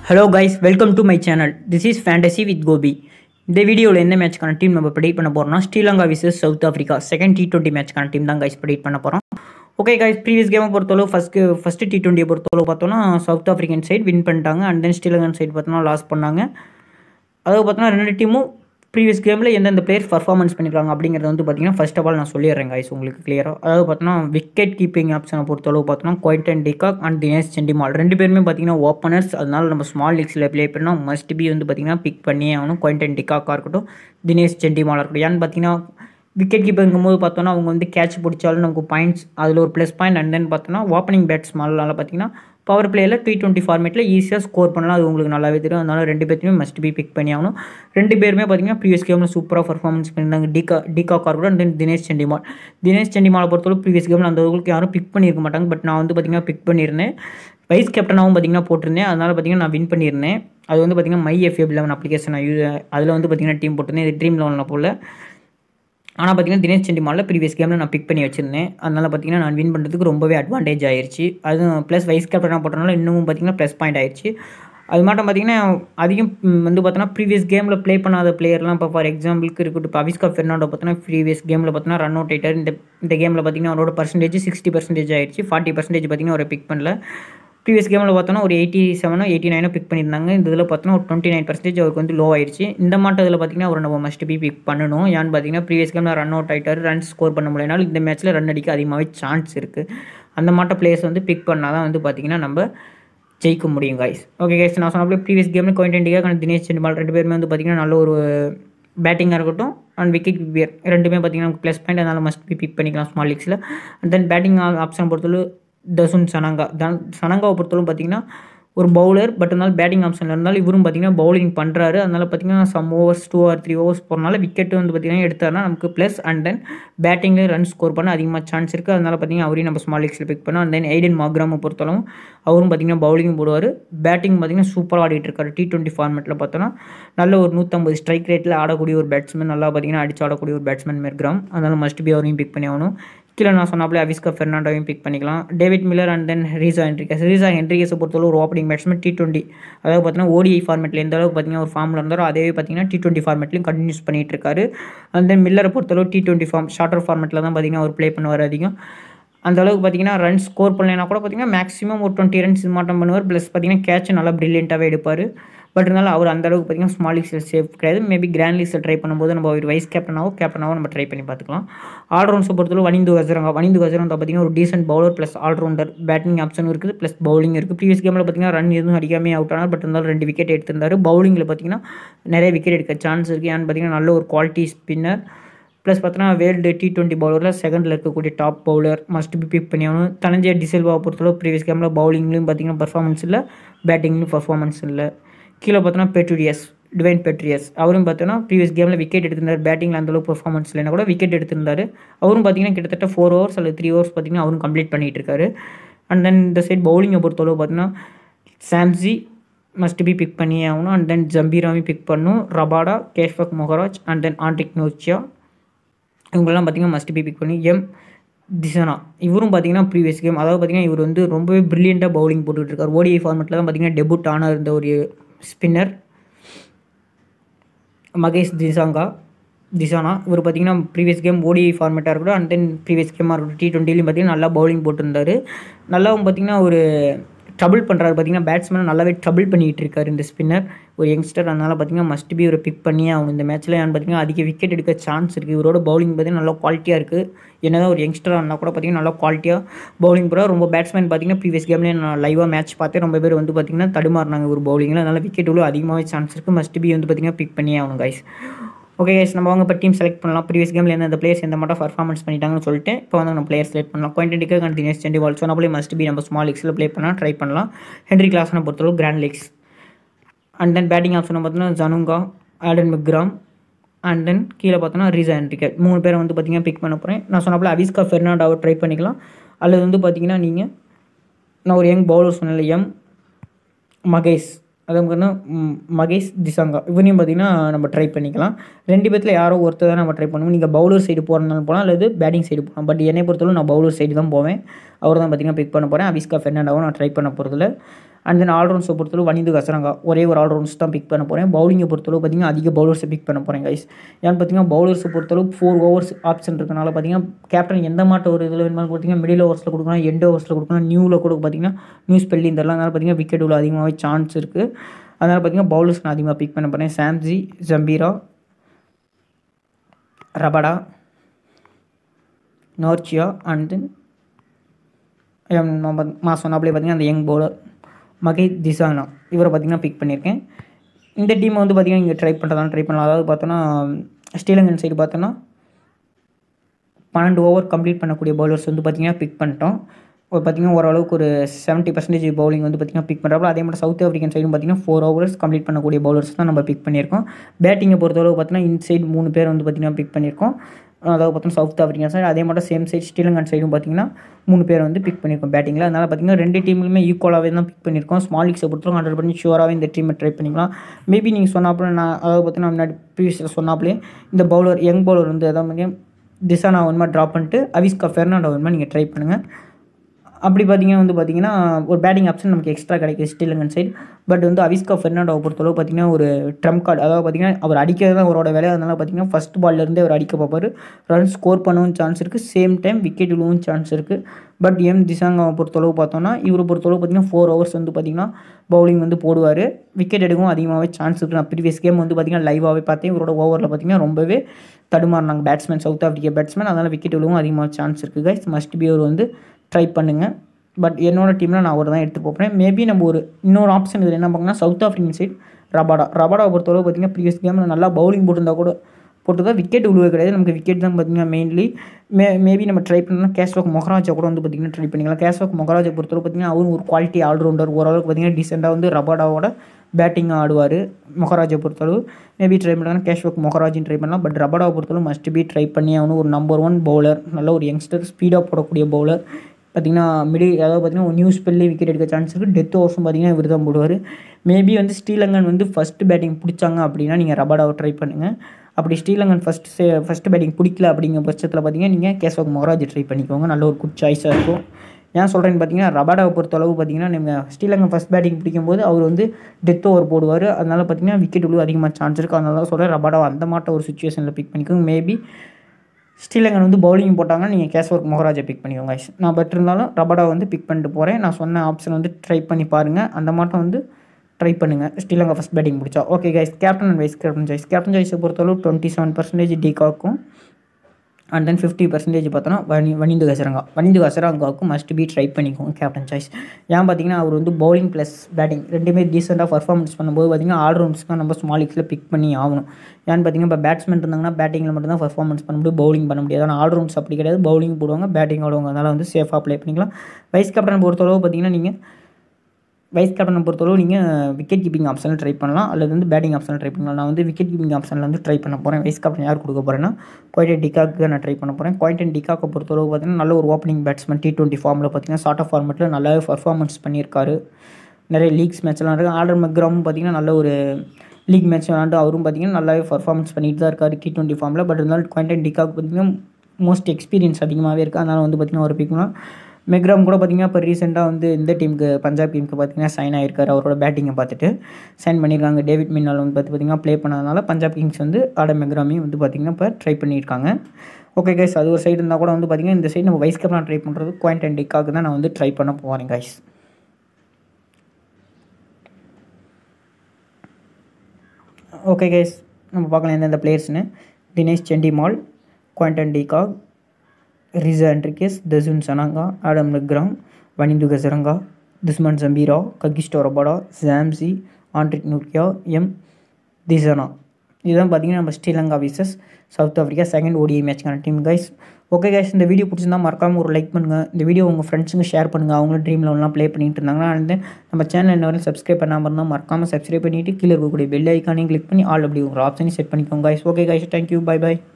hello guys welcome to my channel this is fantasy with Gopi இந்த வீடியோவில் எந்த மேட்ச்க்கான டீம் நம்ம ப்ரெடிக்ட் பண்ண போகிறோம்னா Sri Lanka versus South Africa second T twenty மேட்ச்க்கான டீம் தான் கைஸ் ப்ரெடிக்ட் பண்ண போகிறோம் ஓகே கைஸ் ப்ரீவியஸ் கேமை பொறுத்தளவு ஃபஸ்ட்டு ஃபஸ்ட்டு டி டுவெண்ட்டியை பொறுத்தளவு பார்த்தோன்னா சவுத் ஆஃப்ரிக்கன் சைடு வின் பண்ணிட்டாங்க அண்ட் தென் ஸ்ரீலங்கன் சைடு பார்த்தோன்னா லாஸ் பண்ணாங்க அதாவது பார்த்தோன்னா ரெண்டு டீமும் ப்ரீவியஸ் கேமில் எந்தெந்த பிளேயர்ஸ் பர்ஃபார்மன்ஸ் பண்ணிருக்காங்க அப்படிங்கிறது வந்து பார்த்தீங்கன்னா ஃபர்ஸ்ட் ஆஃப் ஆல் நான் சொல்லிடுறேன் கைஸ் உங்களுக்கு கிளியராக அதாவது பார்த்தோன்னா விக்கெட் கீப்பிங் ஆப்ஷனை பொறுத்தளவு பார்த்தோன்னா Quinton de Kock and Dinesh Chandimal ரெண்டு பேருமே பார்த்தீங்கன்னா ஓப்பனர்ஸ் அதனால நம்ம ஸ்மால் லீக்ஸில் ப்ளே பண்ணால் மஸ்ட் பி வந்து பார்த்தீங்கன்னா பிக் பண்ணியே ஆகணும் குவைண்டன் டிகாக்காக இருக்கட்டும் தினேஷ் செண்டிமாலாக இருக்கட்டும் ஏன்னு பார்த்தீங்கன்னா விக்கெட் கீப்பருங்கும் போது பார்த்தோன்னா அவங்க வந்து கேட்ச் பிடிச்சாலும் நமக்கு பாயிண்ட்ஸ் அதில் ஒரு ப்ளஸ் பாயிண்ட் அண்ட் தென் பார்த்தோன்னா ஓப்பனிங் பேட்ஸ்மானால பார்த்தீங்கன்னா பவர் பிளேயில் டி டுவெண்ட்டி ஃபார்மேட்டில் ஈஸியாக ஸ்கோர் பண்ணலாம் அது உங்களுக்கு நல்லாவே தெரியும் அதனால ரெண்டு பேர்த்தையுமே மஸ்ட் பி பிக் பண்ணி ஆகணும் ரெண்டு பேருமே பார்த்தீங்கன்னா ப்ரீவியஸ் கேமில் சூப்பராக பர்ஃபார்மன்ஸ் பண்ணியிருந்தாங்க டிகா டிகா கார்கூட அண்ட் தென் தினேஷ் செண்டிமால் தினேஷ் செண்டிமாலை பொறுத்தவரை ப்ரீவியஸ் கேமில் அந்த அளவுக்கு யாரும் பிக் பண்ணியிருக்க மாட்டாங்க பட் நான் வந்து பார்த்தீங்கன்னா பிக் பண்ணியிருந்தேன் வைஸ் கேப்டனாகவும் பார்த்தீங்கன்னா போட்டிருந்தேன் அதனால் பார்த்தீங்கன்னா நான் வின் பண்ணியிருந்தேன் அது வந்து பார்த்தீங்கன்னா மை எஃப்எஃப் லெவன் அப்ளிகேஷன் நான் யூ அதில் வந்து பார்த்தீங்கன்னா டீம் போட்டிருந்தேன் இது ட்ரீம் லெவனில் போல் ஆனால் பார்த்தீங்கன்னா தினேஷ் செண்டிமாலில் ப்ரீவியஸ் கேமில் நான் பிக் பண்ணி வச்சிருந்தேன் அதனால் பார்த்தீங்கன்னா நான் வின் பண்ணுறதுக்கு ரொம்பவே அட்வான்டேஜ் ஆயிடுச்சு அதுவும் ப்ளஸ் வைஸ் கேப்டனாக போட்டனால இன்னமும் பார்த்தீங்கன்னா ப்ளஸ் பாயிண்ட் ஆயிடுச்சு அது மட்டும் பார்த்தீங்கன்னா அதிகம் ம், வந்து பார்த்தோன்னா ப்ரீவியஸ் கேமில் ப்ளே பண்ணாத பிளேயர்லாம் இப்போ ஃபார் எக்ஸாம்பிளுக்கு இருக்கட்டும் இப்போ அவிஸ்கா ஃபெர்னாண்டோ பார்த்தோன்னா ப்ரீவியஸ் கேமில் பார்த்தோன்னா ரன் அவுட் ஆயிட்டார் இந்த இந்த கேமில் பார்த்தீங்கன்னா அவரோட பர்சன்டேஜ் சிக்ஸ்டி பர்சன்டேஜ் ஆயிடுச்சு ஃபார்ட்டி பர்சன்டேஜ் பார்த்தீங்கன்னா அவரை பிக் பண்ணல ப்ரீவியஸ் கேமில் பார்த்தோன்னா ஒரு எயிட்டி செவனோ எயிட்டி நைனோ பிக் பண்ணியிருந்தாங்க இந்த இதில் பார்த்தோன்னா ஒரு டுவெண்ட்டி நைன் பர்சன்டேஜ் அவருக்கு வந்து லோ ஆயிடுச்சு இந்த மாட்டத்தில் பார்த்தீங்கன்னா அவர் நம்ம மஸ்ட் பி பிக் பண்ணணும் ஏன்னு பார்த்தீங்கன்னா ப்ரீவியஸ் கேமில் ரன் அவுட் ஆகிட்டார் ரன் ஸ்கோர் பண்ண முடியலனாலும் இந்த மேட்ச்சில் ரன் அடிக்க அதிகமாகவே சான்ஸ் இருக்குது அந்த மாட்ட பிளேயர்ஸ் வந்து பிக் பண்ணால் தான் வந்து பார்த்தீங்கன்னா நம்ம ஜெயிக்க முடியும் கைஸ் ஓகே கைஸ் நான் சொன்னப்போ ப்ரீவியஸ் கேமில் குவான்டிட்டியாக தினேஷ் சென்டிமால் ரெண்டு பேருமே வந்து பார்த்தீங்கன்னா நல்ல ஒரு பேட்டிங்காக இருக்கட்டும் அண்ட் விக்கெட் கீப்பர் ரெண்டுமே பார்த்தீங்கன்னா ப்ளஸ் பாயிண்ட் அதனால் மஸ்ட் பி பிக் பண்ணிக்கலாம் ஸ்மால் லீக்ஸில் அண்ட் தென் பேட்டிங் ஆப்ஷன் பொறுத்தளவு தசுன் சனங்கா தன் சனங்காவை பொறுத்தளவு பார்த்தீங்கன்னா ஒரு பவுலர் பட் இருந்தாலும் பேட்டிங் ஆப்ஷனில் இருந்தாலும் இவரும் பார்த்தீங்கன்னா பவுலிங் பண்ணுறாரு அதனால் பார்த்தீங்கன்னா some overs two or three overs போகிறனால விக்கெட் வந்து பார்த்தீங்கன்னா எடுத்தாருன்னா நமக்கு ப்ளஸ் அண்ட் தென் பேட்டிங்கில் ரன் ஸ்கோர் பண்ண அதிகமாக சான்ஸ் இருக்குது அதனால் பார்த்தீங்கன்னா அவரையும் நம்ம ஸ்மால் லீக்ஸில் பிக் பண்ணோம் அண்ட் தென் ஐடன் மாக்ராமை பொறுத்தளவும் அவரும் பார்த்தீங்கன்னா பவுலிங் போடுவார் பேட்டிங் பார்த்தீங்கன்னா சூப்பராக ஆடிட்டு இருக்காரு டி டுவெண்ட்டி ஃபார்மேட்டில் பார்த்தோன்னா நல்ல ஒரு நூற்றம்பது ஸ்ட்ரைக் ரேட்டில் ஆடக்கூடிய ஒரு பேட்ஸ்மேன் நல்லா பார்த்தீங்கன்னா அடிச்சு ஆடக்கூடிய ஒரு பேட்ஸ்மேன் மெர்கிராம் அதனால் மஸ்ட் பி அவரையும் பிக் பண்ணி ஆகணும் கீழே நான் சொன்னாப்ல அவிஸ்கா ஃபெர்னாண்டோவையும் பிக் பண்ணிக்கலாம் David Miller and then Reeza Hendricks Reeza ஹென்ரிகஸை பொறுத்தவரை ஒரு ஓப்பனிங் பேட்ஸ்மேன் டி டுவெண்ட்டி அதாவது பார்த்தீங்கன்னா ஓடிஐ ஃபார்மேட்டில் எந்த அளவுக்கு பார்த்தீங்கன்னா ஒரு ஃபார்மில் இருந்தாரோ அதே பார்த்தீங்கன்னா டி டுவெண்ட்டி ஃபார்மேட்லையும் கண்டினியூஸ் பண்ணிட்டு இருக்காரு அண்ட் தென் மில்லரை பொறுத்தளவு டி டுவெண்ட்டி ஃபார்ம் ஷார்ட்டர் ஃபார்மேட்டில் தான் பார்த்தீங்கன்னா அவர் ப்ளே பண்ணுவார் அதிகம் அந்த அளவுக்கு பார்த்தீங்கன்னா ரன் ஸ்கோர் பண்ணலைனா கூட பார்த்தீங்கன்னா மேக்ஸிமம் ஒரு டுவெண்ட்டி ரன்ஸ் இது மாட்டம் பண்ணுவார் ப்ளஸ் பார்த்தீங்கன்னா கேட்ச் நல்லா ப்ரில்லியண்ட்டாகவே எடுப்பார் பட் இருந்தாலும் அவர் அந்த அளவுக்கு பார்த்தீங்கன்னா ஸ்மால் லீக்ஸில் சேஃப் கிடையாது மேபி கிராண்ட் லீக்ஸில் ட்ரை பண்ணும்போது நம்ம ஒரு வைஸ் கேப்டனாவோ கேப்டனாவோ நம்ம ட்ரை பண்ணி பார்த்துக்கலாம் ஆல்ரவுண்ட்ஸை பொறுத்தவரை வனிந்து கஜரங்கா வனிந்து கஜரங்கா பார்த்தீங்கன்னா ஒரு decent bowler plus allrounder batting option இருக்குது ப்ளஸ் பவுலிங் இருக்குது ப்ரீவியஸ் கேமில் பார்த்தீங்கன்னா ரன் எதுவும் அடிக்காமே அவுட் ஆனால் பட் இருந்தாலும் ரெண்டு விக்கெட் எடுத்திருந்தாரு பவுலிங்கில் பார்த்தீங்கன்னா நிறைய விக்கெட் எடுக்க சான்ஸ் இருக்குது ஏன்னு பார்த்தீங்கன்னா நல்ல ஒரு குவாலிட்டி ஸ்பின்னர் ப்ளஸ் பார்த்தோன்னா வேர்ல்டு டி டுவெண்ட்டி பவுலரில் செகண்டில் இருக்கக்கூடிய top bowler must be pick பண்ணி ஆகணும் தனஞ்சய டிசெல்வாவை பொறுத்தளவு ப்ரீவியஸ் கேமில் பவுலிங்லையும் பார்த்தீங்கன்னா பர்ஃபார்மன்ஸ் இல்லை பேட்டிங்லையும் பர்ஃபார்மன்ஸ் இல்லை கீழே பார்த்தோன்னா பெட்ரிடியஸ் டிவைன் பெட்ரியஸ் அவரும் பார்த்தோன்னா ப்ரீவியஸ் கேமில் விக்கெட் எடுத்திருந்தார் பேட்டிங்கில் அந்தளவுக்கு பர்ஃபார்மன்ஸ் இல்லைனா கூட விக்கெட் எடுத்திருந்தார் அவரும் பார்த்தீங்கன்னா கிட்டத்தட்ட ஃபோர் ஹவர்ஸ் அல்லது த்ரீ ஹவர்ஸ் பார்த்தீங்கன்னா அவரும் கம்ப்ளீட் பண்ணிட்டு இருக்காரு அண்ட் தென் இந்த சைட் பவுலிங்கை பொறுத்தளவு பார்த்தீங்கன்னா சாம்சி மஸ்ட் பி பிக் பண்ணியே ஆகணும் அண்ட் தென் ஜம்பீராவையும் பிக் பண்ணும் Rabada Keshav Maharaj and then ஆண்டிக் நோச்சியா இவங்கெல்லாம் பார்த்தீங்கன்னா மஸ்ட் பி பிக் பண்ணி எம் திசனா இவரும் பார்த்தீங்கன்னா ப்ரீவியஸ் கேம் அதாவது பார்த்தீங்கன்னா இவர் வந்து ரொம்பவே ப்ரில்லியண்ட்டாக பவுலிங் போட்டுட்டு இருக்கார் ஓடிஐ ஃபார்மெட்டில் தான் பார்த்தீங்கன்னா டெபுட் ஆன இருந்த ஒரு ஸ்பின்னர் மகேஷ் திசாங்கா திசானா இவர் பார்த்தீங்கன்னா ப்ரீவியஸ் கேம் ஓடிஐ ஃபார்மேட்டாக இருக்கட்டும் அண்ட் தென் ப்ரீவியஸ் கேமாக இருக்கட்டும் டி டுவெண்ட்டிலையும் பார்த்தீங்கன்னா நல்லா பவுலிங் போட்டிருந்தாரு நல்லாவும் பார்த்தீங்கன்னா ஒரு ட்ரபிள் பண்ணுறாரு பார்த்தீங்கன்னா பேட்ஸ்மேன் நல்லாவே ட்ரபிள் பண்ணிகிட்டு இருக்காரு இந்த ஸ்பின்னர் ஒரு யங்ஸ்டர் அதனால் பார்த்தீங்கன்னா மஸ்ட் பி ஒரு பிக் பண்ணியே ஆகணும் இந்த மேட்ச்சில் ஏன்னு பார்த்தீங்கன்னா அதிக விக்கெட் எடுக்க சான்ஸ் இருக்குது இவரோட பவுலிங் பார்த்தீங்கன்னா நல்லா குவாலிட்டியாக இருக்குது என்னதான் ஒரு யங்ஸ்டராக இருந்தால் கூட பார்த்தீங்கன்னா நல்லா குவாலிட்டியாக பவுலிங் போகிறார் ரொம்ப பேட்ஸ்மேன் பார்த்தீங்கன்னா ப்ரீவியஸ் கேம்லேயே நான் லைவாக மேட்ச் பார்த்தேன் ரொம்ப பேர் வந்து பார்த்தீங்கன்னா தடுமாறினாங்க ஒரு பவுலிங்கில் அதனால் விக்கெட் உள்ள அதிகமாகவே சான்ஸ் இருக்குது மஸ்ட் பி வந்து பார்த்தீங்கன்னா பிக் பண்ணியே ஆகணும் கைஸ் ஓகே கைஸ் நம்ம அவங்க இப்போ டீம் செலக்ட் பண்ணலாம் ப்ரீவியஸ் கேமில் எந்த பிளேயர்ஸ் எந்த மட்டும் பர்ஃபார்மன்ஸ் பண்ணிட்டாங்கன்னு சொல்லிட்டு இப்போ வந்து நம்ம பிளேயர் செலக்ட் பண்ணலாம் குவான்டிட்டிக்கு கண்டினியூஸ் சென்டி பால் சொன்னபோலே மஸ்ட் பி நம்ம ஸ்மால் லீக்ஸில் ப்ளே பண்ணலாம் ட்ரை பண்ணலாம் ஹென்ரி கிளாஸ்னை பொறுத்தளவு grand leagues and then batting ஆப்ஷனை பார்த்தோன்னா ஜனுங்கா ஆடன் மிக்ராம் அண்ட் தென் கீழே பார்த்தோன்னா ரீசா ஹென்ரிகட் மூணு பேரை வந்து பார்த்தீங்கன்னா பிக் பண்ண போகிறேன் நான் சொன்னப்பல அவிஸ்கா ஃபெர்னாண்டாவை ட்ரை பண்ணிக்கலாம் அல்லது வந்து பார்த்தீங்கன்னா நீங்கள் நான் ஒரு யங் பவுலர் சொன்னேன் எம் மகேஷ் அது பார்த்தீங்கன்னா மகேஷ் திசாங்கா இவனையும் பார்த்தீங்கன்னா நம்ம ட்ரை பண்ணிக்கலாம் ரெண்டு பேத்தில் யாரோ ஒருத்தர் தான் நம்ம ட்ரை பண்ணுவோம் நீங்கள் பவுலர் சைடு போகிறனாலும் போகலாம் அல்லது பேட்டிங் சைடு போகலாம் பட் என்னை பொறுத்தவரை நான் பவுலர் சைடு தான் போவேன் அவர் தான் பார்த்தீங்கன்னா பிக் பண்ண போகிறேன் அவிஸ்கா ஃபெர்னாண்டாவும் நான் ட்ரை பண்ண போகிறதில்ல அண்ட் தென் ஆல்ரவுண்ட்ஸை பொறுத்தளவு வனிந்து கசரங்கா ஒரே ஒரு ஆல்ரவுண்ட்ஸ் தான் பிக் பண்ண போகிறேன் பவுலிங்கை பொறுத்தளவு பார்த்தீங்கன்னா அதிக பவுலர்ஸை பிக் பண்ண போகிறேன் கைஸ் ஏன்னு பார்த்தீங்கன்னா பவுலர்ஸை பொறுத்தளவு ஃபோர் ஓவர்ஸ் ஆப்ஷன் இருக்கனால பார்த்தீங்கன்னா கேப்டன் எந்த மாட்ட ஒரு இதில் வேணுமாலும் பார்த்தீங்கன்னா மிடில் ஓவர்ஸில் கொடுக்கணும் எண்ட் ஓவர்ஸில் கொடுக்கணும் நியூவில் கூட பார்த்தீங்கன்னா நியூ ஸ்பெல்லிங் தரலாம் அதனால் பார்த்தீங்கன்னா விக்கெட் உள்ள அதிகமாகவே சான்ஸ் இருக்குது அதனால் பார்த்தீங்கன்னா பவுலர்ஸ் நான் அதிகமாக பிக் பண்ண போகிறேன் சாம்ஜி ஜம்பீரா ரபடா நோர்ச்சியா அண்ட் தென் நம்ம நான் சொன்னாப்லேயே பார்த்தீங்கன்னா அந்த யங் பவுலர் மகே திசானா இவரை பார்த்தீங்கன்னா பிக் பண்ணியிருக்கேன் இந்த டீமை வந்து பார்த்தீங்கன்னா இங்கே ட்ரை பண்ணுறதாலும் ட்ரை பண்ணலாம் அதாவது பார்த்தோன்னா ஸ்ரீலங்கன் சைடு பார்த்தோன்னா பன்னெண்டு ஓவர் கம்ப்ளீட் பண்ணக்கூடிய பவுலர்ஸ் வந்து பார்த்திங்கன்னா பிக் பண்ணிட்டோம் ஒரு பார்த்திங்கன்னா ஓரளவுக்கு ஒரு செவன்ட்டி பர்சன்டேஜ் பவுலிங் வந்து பார்த்திங்கன்னா பிக் பண்ணுறப்போ அதே மாதிரி சவுத் ஆஃப்ரிக்கன் சைடும் பார்த்திங்கன்னா ஃபோர் ஓவர்ஸ் கம்ப்ளீட் பண்ணக்கூடிய பவுலர்ஸ் தான் நம்ம பிக் பண்ணியிருக்கோம் பேட்டிங்கை பொறுத்தளவு பார்த்தீங்கன்னா இந்த சைடு மூணு பேர் வந்து பார்த்திங்கன்னா பிக் பண்ணியிருக்கோம் அதாவது பார்த்தோம்னா சவுத் ஆஃப்ரிக்கன் சைடு அதே மாதிரி சேம் சைடு ஸ்ரீலங்கன் சைடும் பார்த்திங்கன்னா மூணு பேர் வந்து பிக் பண்ணியிருக்கோம் பேட்டிங்கில் அதனால் பார்த்திங்கன்னா ரெண்டு டீமுமே ஈக்குவலாகவே தான் பிக் பண்ணியிருக்கோம் ஸ்மால் லீக்ஸை பொறுத்தவரை ஹண்ட்ரட் பர்சன்ட் ஷுவராகவே இந்த டீமை ட்ரை பண்ணிக்கலாம் மேபி நீங்கள் சொன்னாப்புல நான் அதாவது பார்த்தீங்கன்னா முன்னாடி ப்ரீவியஸில் சொன்னாப்புலே இந்த பவுலர் யங் பவுலர் வந்து அதாவது திசானா ஒன்மா ட்ராப் பண்ணிட்டு அவிஸ்கா ஃபெர்னாண்டோ ஒன்மா நீங்கள் ட்ரை பண்ணுங்கள் அப்படி பார்த்தீங்கன்னா வந்து பார்த்தீங்கன்னா ஒரு பேட்டிங் ஆப்ஷன் நமக்கு எக்ஸ்ட்ரா கிடைக்குது ஸ்ரீலங்கன் சைடு பட் வந்து அவிஸ்கா ஃபெர்னாண்டோவை பொறுத்தளவு பார்த்தீங்கன்னா ஒரு ட்ரம் கார்டு அதாவது பார்த்தீங்கன்னா அவர் அடிக்கிறது தான் அவரோட வேலை அதனால் பார்த்தீங்கன்னா ஃபஸ்ட் பால்லேருந்தே அவர் அடிக்க பார்ப்பார் ரன் ஸ்கோர் பண்ணவும் சான்ஸ் இருக்குது சேம் டைம் விக்கெட் விழுவும் சான்ஸ் இருக்குது பட் எம் திசாங்காவை பொறுத்தளவு பார்த்தோன்னா இவரை பொறுத்தளவு பார்த்தீங்கன்னா ஃபோர் ஹவர்ஸ் வந்து பார்த்தீங்கன்னா பவுலிங் வந்து போடுவார் விக்கெட் எடுக்கவும் அதிகமாகவே சான்ஸ் இருக்குது நான் ப்ரீவியஸ் கேம் வந்து பார்த்தீங்கன்னா லைவாகவே பார்த்தேன் இவரோட ஓவரில் பார்த்தீங்கன்னா ரொம்பவே தடுமாறினாங்க பேட்ஸ்மேன் சவுத் ஆஃப்ரிக்கா பேட்ஸ்மேன் அதனால் விக்கெட் விழுவும் அதிகமாக சான்ஸ் இருக்குது கைஸ் மஸ்ட் பி அவர் வந்து ட்ரை பண்ணுங்கள் பட் என்னோட டீமில் நான் அவர் தான் எடுத்து போகிறேன் மேபி நம்ம ஒரு இன்னொரு ஆப்ஷன் இதில் என்ன பார்க்கணும்னா சவுத் ஆஃப்ரிக்கன் சைட் ரபாடா ரபாடாவை பொறுத்தளவு பார்த்தீங்கன்னா ப்ரீவியஸ் கேமில் நல்லா பவுலிங் போட்டிருந்தா கூட போட்டு தான் விக்கெட் உழுவே கிடையாது நமக்கு விக்கெட் தான் பார்த்தீங்கன்னா மெயின்லி மே மேபி நம்ம ட்ரை பண்ணலாம் கேஷ்வாக் மொஹராஜா கூட வந்து பார்த்திங்கன்னா ட்ரை பண்ணிக்கலாம் கேஷ்வாக் மொஹராஜா பொறுத்தவரை பார்த்திங்கன்னா அவரும் ஒரு குவாலிட்டி ஆல்ரவுண்டர் ஓரளவுக்கு பார்த்திங்கன்னா டீசெண்டாக வந்து ரபாடாவோட பேட்டிங் ஆடுவார் மொஹராஜை பொறுத்தளவு மேபி ட்ரை பண்ணலாம் கேஷ்வாக் மொஹராஜின்னு ட்ரை பண்ணலாம் பட் ரபாடாவை பொறுத்தளவு மஸ்ட் பி ட்ரை பண்ணி ஆகணும் ஒரு நம்பர் ஒன் பவுலர் நல்ல ஒரு யங்ஸ்டர் ஸ்பீடாக போடக்கூடிய பவுலர் பார்த்திங்கன்னா மிடி அதாவது பார்த்திங்கன்னா ஒரு நியூ ஸ்பெல்லே விக்கெட் எடுக்க சான்ஸ் இருக்குது டெத் ஓவர்ஸும் பார்த்திங்கன்னா இவர் தான் போடுவார் மேபி வந்து ஸ்ரீலங்கன் வந்து ஃபஸ்ட்டு பேட்டிங் பிடிச்சாங்க அப்படின்னா நீங்கள் ரபாடாவை ட்ரை பண்ணுங்கள் அப்படி ஸ்ரீலங்கன் ஃபஸ்ட் ஃபஸ்ட்டு பேட்டிங் பிடிக்கல அப்படிங்கிற பட்சத்தில் பார்த்தீங்கன்னா நீங்கள் கேசவக் மொஹராஜ் ட்ரை பண்ணிக்கோங்க நல்ல ஒரு குட் சாய்ஸாக இருக்கும் ஏன் சொல்கிறேன்னு பார்த்தீங்கன்னா ரபாடாவை பொறுத்தளவு பார்த்தீங்கன்னா நீங்கள் ஸ்ரீலங்கன் ஃபஸ்ட் பேட்டிங் பிடிக்கும்போது அவர் வந்து டெத் ஓவர் போடுவார் அதனால் பார்த்தீங்கன்னா விக்கெட் விழு அதிகமாக சான்ஸ் இருக்குது அதனால தான் சொல்கிறேன் ரபாடாவை அந்த மாட்ட ஒரு சுச்சுவேஷனில் பிக் பண்ணிக்கோங்க மேபி ஸ்ரீலங்கன் வந்து பவுலிங் போட்டாங்கன்னா நீங்கள் கேஸ்வர்க் மொஹராஜை பிக் பண்ணிக்கோங்க நான் பட் இருந்தாலும் ரபடா வந்து பிக் பண்ணிட்டு போகிறேன் நான் சொன்ன ஆப்ஷன் வந்து ட்ரை பண்ணி பாருங்கள் அந்த மாட்டம் வந்து ட்ரை பண்ணுங்கள் ஸ்ரீலங்கா ஃபஸ்ட் பேட்டிங் பிடிச்சா okay guys captain and vice captain choice captain சாய்ஸை பொறுத்தளவு டுவெண்ட்டி செவன் பர்சன்டேஜ் டிகாக்கும் அண்ட் தென் ஃபிஃப்டி பர்சன்டேஜ் பார்த்தோன்னா வனி வனிந்து கசரங்கா வனிந்து கசரங்காவுக்கும் மஸ்ட் பி ட்ரை பண்ணிக்கோங்க கேப்டன் சாய்ஸ் ஏன் பார்த்தீங்கன்னா அவர் வந்து பவுலிங் ப்ளஸ் பேட்டிங் ரெண்டுமே டீசெண்டாக பர்ஃபார்மன்ஸ் பண்ணும்போது பார்த்தீங்கன்னா ஆல்ரவுண்ட்ஸ் தான் நம்ம ஸ்மால் லீக்ஸில் பிக் பண்ணி ஆகணும் ஏன்னு பார்த்தீங்கன்னா இப்போ பேட்ஸ்மேன் இருந்தாங்கன்னா பேட்டிங்கில் மட்டும்தான் பர்ஃபார்மன்ஸ் பண்ண முடியும் பவுலிங் பண்ண முடியாது ஆனால் ஆல்ரவுண்ட்ஸ் அப்படி கிடையாது பவுலிங் போடுவாங்க பேட்டிங் ஆடுவாங்க அதனால் வந்து சேஃபாக ப்ளே பண்ணிக்கலாம் வைஸ் கேப்டன் பொறுத்தளவு பார்த்தீங்கன்னா நீங்கள் வைஸ் கேப்டனை பொறுத்தளவு நீங்கள் விக்கெட் கீப்பிங் ஆப்ஷனில் ட்ரை பண்ணலாம் அல்லது வந்து பேட்டிங் ஆப்ஷனில் ட்ரை பண்ணலாம் நான் வந்து விக்கெட் கீப்பிங் ஆப்ஷனில் வந்து ட்ரை பண்ண போகிறேன் வைஸ் கேப்டன் யார் கொடுக்க போகிறேன்னா குவாய்டன் டிகாக்கு நான் ட்ரை பண்ண போகிறேன் குவாய்டன் டிகாக்கை பொறுத்தளவு பார்த்தீங்கன்னா நல்ல ஒரு ஓப்பனிங் பேட்ஸ்மேன் டி டுவெண்ட்டி ஃபார்மில் பார்த்தீங்கன்னா ஷார்ட் ஆஃப் ஃபார்மெட்டில் நல்லாவே பர்ஃபார்மன்ஸ் பண்ணியிருக்காரு நிறைய லீக்ஸ் மேட்ச்லாம் இருக்குது ஆர்டர் மெக்ராமும் பார்த்தீங்கன்னா நல்ல ஒரு லீக் மேட்ச் விளாண்டு அவரும் பார்த்தீங்கன்னா நல்லாவே பர்ஃபார்மன்ஸ் பண்ணிட்டு தான் இருக்கார் டி டுவெண்ட்டி ஃபார்மில் பட் இருந்தாலும் குவாய்டன் டிகாக் பார்த்தீங்கன்னா மோஸ்ட் எக்ஸ்பீரியன்ஸ் அதிகமாகவே இருக்குது அதனால் வந்து பார்த்திங்கன்னா ஒரு பிக்னா மெக்ராம் கூட பார்த்திங்கன்னா இப்போ ரீசெண்டாக வந்து இந்த டீமுக்கு பஞ்சாப் டீமுக்கு பார்த்திங்கன்னா சைன் ஆகிருக்காரு அவரோட பேட்டிங்கை பார்த்துட்டு சைன் பண்ணியிருக்காங்க டேவிட் மின்னால் வந்து பார்த்து பார்த்திங்கன்னா ப்ளே பண்ணதுனால பஞ்சாப் கிங்ஸ் வந்து ஆட மெக்ராமையும் வந்து பார்த்திங்கன்னா இப்போ ட்ரை பண்ணியிருக்காங்க ஓகே கைஸ் அது ஒரு சைடு இருந்தால் கூட வந்து பார்த்திங்கன்னா இந்த சைடு நம்ம வைஸ் கேப்டன் ட்ரை பண்ணுறது குவாயிண்ட் அண்ட் டிக்காக்கு தான் நான் வந்து ட்ரை பண்ண போகிறேன் கைஸ் ஓகே கைஸ் நம்ம பார்க்கலாம் எந்தெந்த பிளேயர்ஸ்னு Dinesh Chandimal Quinton de Kock Reeza Hendricks Dasun Shanaka Aiden Markram Wanindu Hasaranga Dushmantha Chameera Kagiso Rabada Shamsi Anrich Nortje M Theekshana இதுதான் பார்த்தீங்கன்னா நம்ம Sri Lanka versus South Africa second ODI மேட்ச்க்கான டீம் கைஸ் ஓகே கைஸ் இந்த வீடியோ பிடிச்சிருந்தா மறக்காமல் ஒரு லைக் பண்ணுங்கள் இந்த வீடியோ உங்கள் ஃப்ரெண்ட்ஸுங்க ஷேர் பண்ணுங்கள் அவங்களும் ட்ரீம் லெவல்லாம் ப்ளே பண்ணிட்டு இருந்தாங்கன்னா அண்ட் தென் நம்ம சேனல் என்ன வரையும் சப்ஸ்கிரைப் பண்ணாமல் இருந்தால் மறக்காமல் சப்ஸ்கிரைப் பண்ணிவிட்டு கீழே இருக்கக்கூடிய பெல் ஐக்கானையும் கிளிக் பண்ணி ஆல் அப்படி ஒரு ஆப்ஷனையும் செட் பண்ணிக்கோங்க guys okay guys thank you bye by